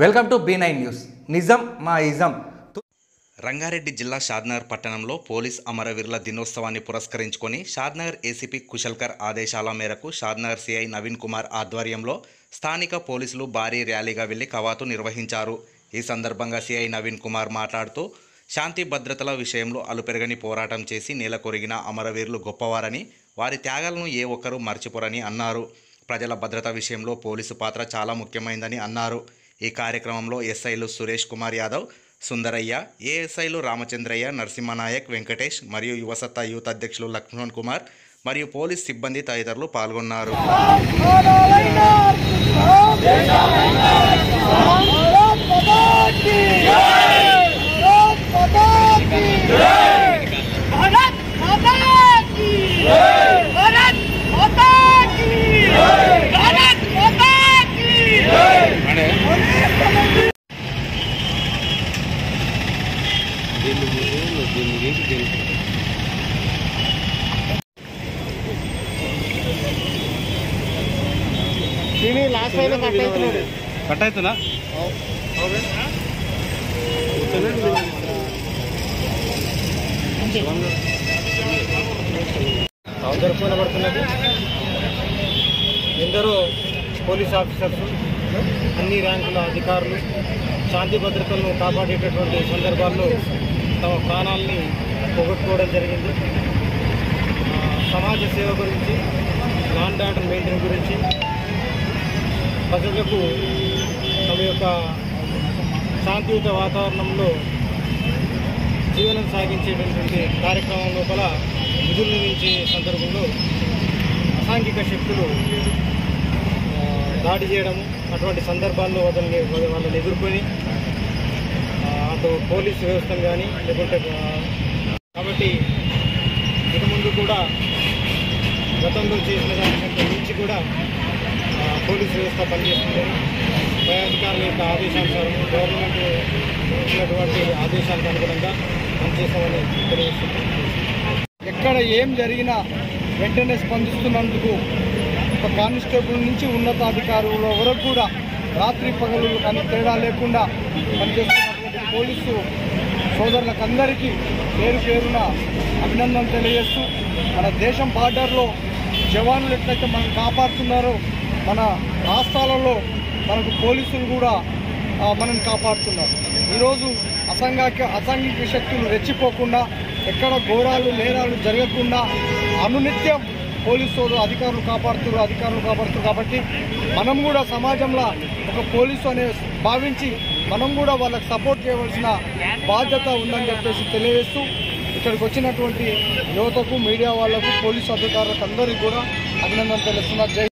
welcome to B nine news నిజం మా ism Rangareddy జిల్లా షాద్నగర్ పట్టణంలో పోలీస్ అమరవీరుల దినోత్సవాన్ని పురస్కరించుకొని షాద్నగర్ ఏసీపీ కుశల్కర్ ఆదేశాల మేరకు షాద్నగర్ సిఐ నవీన్ కుమార్ ఆధ్వర్యంలో స్థానిక పోలీసులు భారీ ర్యాలీగా వెళ్లి కవాతు నిర్వహించారు ఈ సందర్భంగా సిఐ నవీన్ కుమార్ మాట్లాడుతూ శాంతి భద్రతల విషయంలో అలుపెరగని పోరాటం చేసి నేల కొరిగిన అమరవీరులు గొప్పవారని వారి త్యాగాలను ఏ ఒక్కరూ మర్చిపోరని అన్నారు ప్రజల భద్రత విషయంలో పోలీసు పాత్ర చాలా ముఖ్యమైందని అన్నారు ఈ కార్యక్రమంలో ఎస్ఐలు సురేష్ కుమార్ యాదవ్ సుందరయ్య ఏఎస్ఐలు రామచంద్రయ్య నరసింహనాయక్ వెంకటేష్ మరియు యువసత్తా యూత్ అధ్యక్షులు లక్ష్మణ్ కుమార్ మరియు పోలీస్ సిబ్బంది తదితరులు పాల్గొన్నారు भारत माता की भारत माता की भारत माता की కట్ అవుతుందా జరుపుకోబడుతున్నది ఎందరో పోలీస్ ఆఫీసర్స్ అన్ని ర్యాంకుల అధికారులు శాంతి భద్రతలను కాపాడేటటువంటి సందర్భాల్లో తమ ప్రాణాలని పోగొట్టుకోవడం జరిగింది ఆ, సమాజ సేవ గురించి లాండ్ ఆర్డర్ మెయింటైన్ గురించి ప్రజలకు తమ యొక్క శాంతియుత వాతావరణంలో జీవనం సాగించేటటువంటి కార్యక్రమం లోపల విధులు నిర్వహించే సందర్భంలో అసాంఘిక శక్తులు ఆ, దాడి చేయడము అటువంటి సందర్భాల్లో వాళ్ళని వాళ్ళని ఎదుర్కొని ఆ, అటు పోలీసు వ్యవస్థను కానీ లేకుంటే ఆ, కాబట్టి ఇక ముందు కూడా గతంలో చేసిన దానికంటే మించి కూడా ఆ, పోలీసు వ్యవస్థ పనిచేస్తుందని పై అధికారుల యొక్క ఆదేశానుసారం గవర్నమెంట్ ఇచ్చినటువంటి ఆదేశాలకు అనుగుణంగా పనిచేస్తామని తెలియజేస్తున్నాం ఎక్కడ ఏం జరిగినా వెంటనే స్పందిస్తున్నందుకు ఒక కానిస్టేబుల్ నుంచి ఉన్నతాధికారుల వరకు కూడా రాత్రి పగలు కానీ తేడా లేకుండా పనిచేస్తున్నటువంటి పోలీసు సోదరులకు అందరికీ పేరు పేరున అభినందన తెలియజేస్తూ మన దేశం బార్డర్లో జవాన్లు ఎట్లయితే మనం కాపాడుతున్నారో మన రాష్ట్రాలలో మనకు పోలీసులు కూడా ఆ, మనల్ని కాపాడుతున్నారు ఈరోజు అసంఘిక అసాంఘిక శక్తులు రెచ్చిపోకుండా ఎక్కడ ఘోరాలు నేరాలు జరగకుండా అనునిత్యం పోలీసు అధికారులు కాపాడుతున్నారు అధికారులు కాపాడుతున్నారు కాబట్టి మనం కూడా సమాజంలో ఒక పోలీసు అనే భావించి మనం కూడా వాళ్ళకి సపోర్ట్ చేయవలసిన బాధ్యత ఉందని చెప్పేసి తెలియజేస్తూ ఇక్కడికి వచ్చినటువంటి యువతకు మీడియా వాళ్లకు పోలీసు అధికారులకు అందరికీ కూడా అభినందన తెలుస్తున్నారు జై